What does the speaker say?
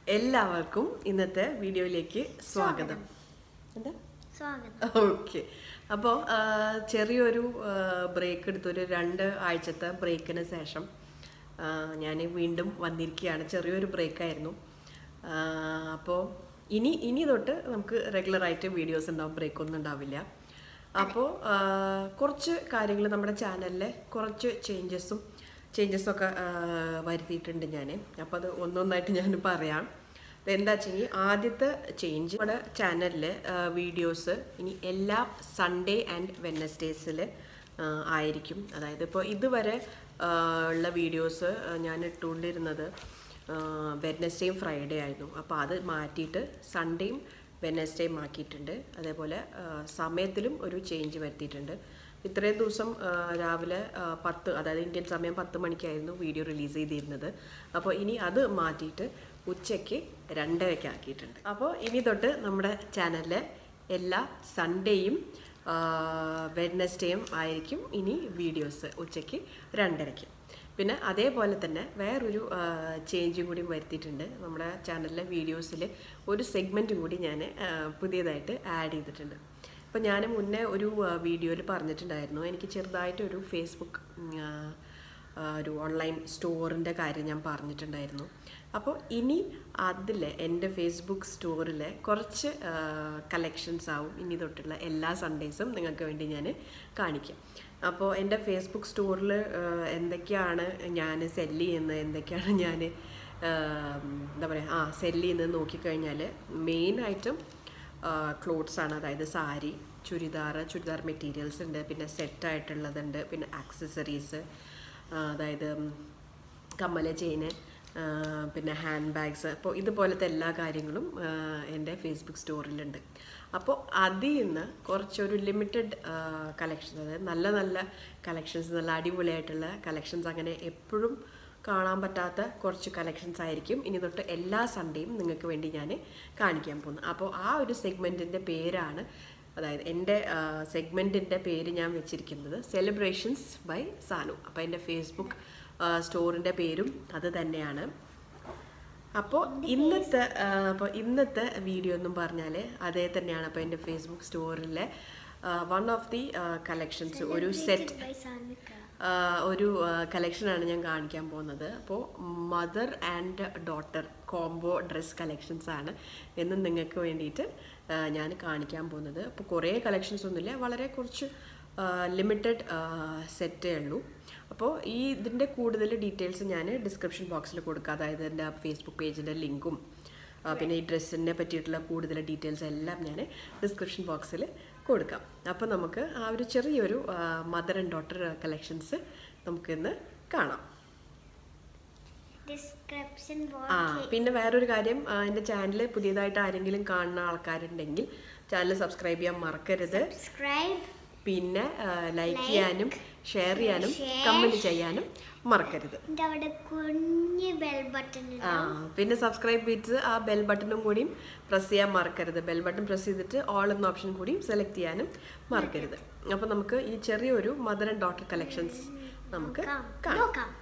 എല്ലാവർക്കും ഇന്നത്തെ വീഡിയോയിലേക്ക് സ്വാഗതം എന്താ സ്വാഗതം ഓക്കെ അപ്പോൾ ചെറിയൊരു ബ്രേക്ക് എടുത്തൊരു രണ്ട് ആഴ്ചത്തെ ബ്രേക്കിന് ശേഷം ഞാൻ വീണ്ടും വന്നിരിക്കുകയാണ് ചെറിയൊരു ബ്രേക്കായിരുന്നു അപ്പോൾ ഇനി ഇനി തൊട്ട് നമുക്ക് റെഗുലറായിട്ട് വീഡിയോസ് ഉണ്ടാവും ബ്രേക്കൊന്നും ഉണ്ടാവില്ല അപ്പോൾ കുറച്ച് കാര്യങ്ങൾ നമ്മുടെ ചാനലിൽ കുറച്ച് ചേഞ്ചസും ചേഞ്ചസൊക്കെ വരുത്തിയിട്ടുണ്ട് ഞാൻ അപ്പോൾ അത് ഒന്നൊന്നായിട്ട് ഞാൻ പറയാം എന്താ വെച്ചെങ്കിൽ ആദ്യത്തെ ചേഞ്ച് നമ്മുടെ ചാനലിൽ വീഡിയോസ് ഇനി എല്ലാ സൺഡേ ആൻഡ് വെനസ്ഡേസിൽ ആയിരിക്കും അതായത് ഇപ്പോൾ ഇതുവരെ ആ, ഉള്ള വീഡിയോസ് ഞാൻ ഇട്ടുകൊണ്ടിരുന്നത് വെനസ്ഡേയും ഫ്രൈഡേ ആയിരുന്നു അപ്പോൾ അത് മാറ്റിയിട്ട് സൺഡേയും വെനസ്ഡേയും ആക്കിയിട്ടുണ്ട് അതേപോലെ ആ, സമയത്തിലും ഒരു ചേഞ്ച് വരുത്തിയിട്ടുണ്ട് ഇത്രയും ദിവസം ആ, രാവിലെ ആ, പത്ത് അതായത് ഇന്ത്യൻ സമയം പത്ത് മണിക്കായിരുന്നു വീഡിയോ റിലീസ് ചെയ്തിരുന്നത് അപ്പോൾ ഇനി അത് മാറ്റിയിട്ട് ഉച്ചയ്ക്ക് രണ്ടരയ്ക്ക് ആക്കിയിട്ടുണ്ട് അപ്പോൾ ഇനി തൊട്ട് നമ്മുടെ ചാനലിൽ എല്ലാ സൺഡേയും വെഡ്നസ്ഡേയും ആയിരിക്കും ഇനി വീഡിയോസ് ഉച്ചയ്ക്ക് രണ്ടരയ്ക്ക് പിന്നെ അതേപോലെ തന്നെ വേറൊരു ചേഞ്ചും കൂടി വരുത്തിയിട്ടുണ്ട് നമ്മുടെ ചാനലിലെ വീഡിയോസിൽ ഒരു സെഗ്മെൻറ്റും കൂടി ഞാൻ പുതിയതായിട്ട് ആഡ് ചെയ്തിട്ടുണ്ട് അപ്പോൾ ഞാൻ മുന്നേ ഒരു വീഡിയോയിൽ പറഞ്ഞിട്ടുണ്ടായിരുന്നു എനിക്ക് ചെറുതായിട്ട് ഒരു ഫേസ്ബുക്ക് ഉം, ആ, ആ, ഒരു ഓൺലൈൻ സ്റ്റോറിൻ്റെ കാര്യം ഞാൻ പറഞ്ഞിട്ടുണ്ടായിരുന്നു അപ്പോൾ ഇനി അതിൽ എൻ്റെ ഫേസ്ബുക്ക് സ്റ്റോറിൽ കുറച്ച് കളക്ഷൻസ് ആവും ഇനി തൊട്ടുള്ള എല്ലാ സൺഡേസും നിങ്ങൾക്ക് വേണ്ടി ഞാൻ കാണിക്കാം അപ്പോൾ എൻ്റെ ഫേസ്ബുക്ക് സ്റ്റോറിൽ എന്തൊക്കെയാണ് ഞാൻ സെല്ല് ചെയ്യുന്നത് എന്തൊക്കെയാണ് ഞാൻ എന്താ പറയുക ആ സെല്ല് ചെയ്യുന്നത് നോക്കിക്കഴിഞ്ഞാൽ മെയിനായിട്ടും ക്ലോത്ത്സ് ആണ് അതായത് സാരി ചുരിദാർ ചുരിദാർ മെറ്റീരിയൽസ് ഉണ്ട് പിന്നെ സെറ്റായിട്ടുള്ളതുണ്ട് പിന്നെ ആക്സസറീസ് അതായത് ഉം, കമ്മല് ചെയിന് പിന്നെ ഹാൻഡ് ബാഗ്സ് അപ്പോൾ ഇതുപോലത്തെ എല്ലാ കാര്യങ്ങളും ആ, എൻ്റെ ഫേസ്ബുക്ക് സ്റ്റോറിലുണ്ട് അപ്പോൾ അതിൽ നിന്ന് കുറച്ചൊരു ലിമിറ്റഡ് കളക്ഷൻസ് അതായത് നല്ല നല്ല കളക്ഷൻസ് നല്ല അടിപൊളിയായിട്ടുള്ള കളക്ഷൻസ് അങ്ങനെ എപ്പോഴും കാണാൻ പറ്റാത്ത കുറച്ച് കളക്ഷൻസ് ആയിരിക്കും ഇനി തൊട്ട് എല്ലാ സൺഡേയും നിങ്ങൾക്ക് വേണ്ടി ഞാൻ കാണിക്കാൻ പോകുന്നത് അപ്പോൾ ആ ഒരു സെഗ്മെൻറ്റിൻ്റെ പേരാണ് അതായത് എൻ്റെ സെഗ്മെൻറ്റിൻ്റെ പേര് ഞാൻ വെച്ചിരിക്കുന്നത് സെലിബ്രേഷൻസ് ബൈ സാനു അപ്പോൾ എൻ്റെ ഫേസ്ബുക്ക് സ്റ്റോറിൻ്റെ പേരും അത് തന്നെയാണ് അപ്പോൾ ഇന്നത്തെ അപ്പോൾ ഇന്നത്തെ വീഡിയോ എന്നും പറഞ്ഞാൽ അതേ തന്നെയാണ് അപ്പോൾ എൻ്റെ ഫേസ്ബുക്ക് സ്റ്റോറിലെ വൺ ഓഫ് ദി കളക്ഷൻസ് ഒരു സെറ്റ് ബൈ സാനിക്ക ഒരു കളക്ഷനാണ് ഞാൻ കാണിക്കാൻ പോകുന്നത് അപ്പോൾ mother and daughter combo dress collections ആണ് എന്ന് നിങ്ങൾക്ക് വേണ്ടിയിട്ട് ആ, ഞാൻ കാണിക്കാൻ പോകുന്നത് അപ്പോൾ കുറേ കളക്ഷൻസ് ഒന്നുമില്ല വളരെ കുറച്ച് ലിമിറ്റഡ് സെറ്റേ ഉള്ളൂ അപ്പോൾ ഈ ഇതിൻ്റെ കൂടുതൽ ഡീറ്റെയിൽസ് ഞാൻ ഡിസ്ക്രിപ്ഷൻ ബോക്സിൽ കൊടുക്കാം അതായത് എൻ്റെ ഫേസ്ബുക്ക് പേജിൻ്റെ ലിങ്കും ആ, പിന്നെ ഈ ഡ്രസ്സിനെ പറ്റിയിട്ടുള്ള കൂടുതൽ ഡീറ്റെയിൽസ് എല്ലാം ഞാൻ ഡിസ്ക്രിപ്ഷൻ ബോക്സിൽ കൊടുക്കാം അപ്പോൾ നമുക്ക് ആ ഒരു ചെറിയൊരു മദർ ആൻഡ് ഡോട്ടർ കളക്ഷൻസ് നമുക്കിന്ന് കാണാം ഡിസ്ക്രിപ്ഷൻ ആ ബോക്സ് പിന്നെ വേറൊരു കാര്യം ആ, എൻ്റെ ചാനൽ പുതിയതായിട്ട് ആരെങ്കിലും കാണുന്ന ആൾക്കാരുണ്ടെങ്കിൽ ചാനൽ സബ്സ്ക്രൈബ് ചെയ്യാൻ മറക്കരുത് സബ്സ്ക്രൈബ് പിന്നെ ലൈക്ക് ചെയ്യാനും ഷെയർ ചെയ്യാനും share. കമൻറ്റ് ചെയ്യാനും മറക്കരുത് എൻ്റെ അവിടെ കുഞ്ഞ് ബെൽ ബട്ടൺ ആ പിന്നെ സബ്സ്ക്രൈബ് ചെയ്തിട്ട് ആ ബെൽ ബട്ടണും കൂടിയും പ്രസ് ചെയ്യാൻ മറക്കരുത് ബെൽ ബട്ടൺ പ്രസ് ചെയ്തിട്ട് ഓൾ എന്ന ഓപ്ഷൻ കൂടിയും സെലക്ട് ചെയ്യാനും മറക്കരുത് അപ്പോൾ നമുക്ക് ഈ ചെറിയൊരു മദർ ആൻഡ് ഡോട്ടർ കളക്ഷൻസ് നമുക്ക് നോക്കാം കാണാം നോക്കാം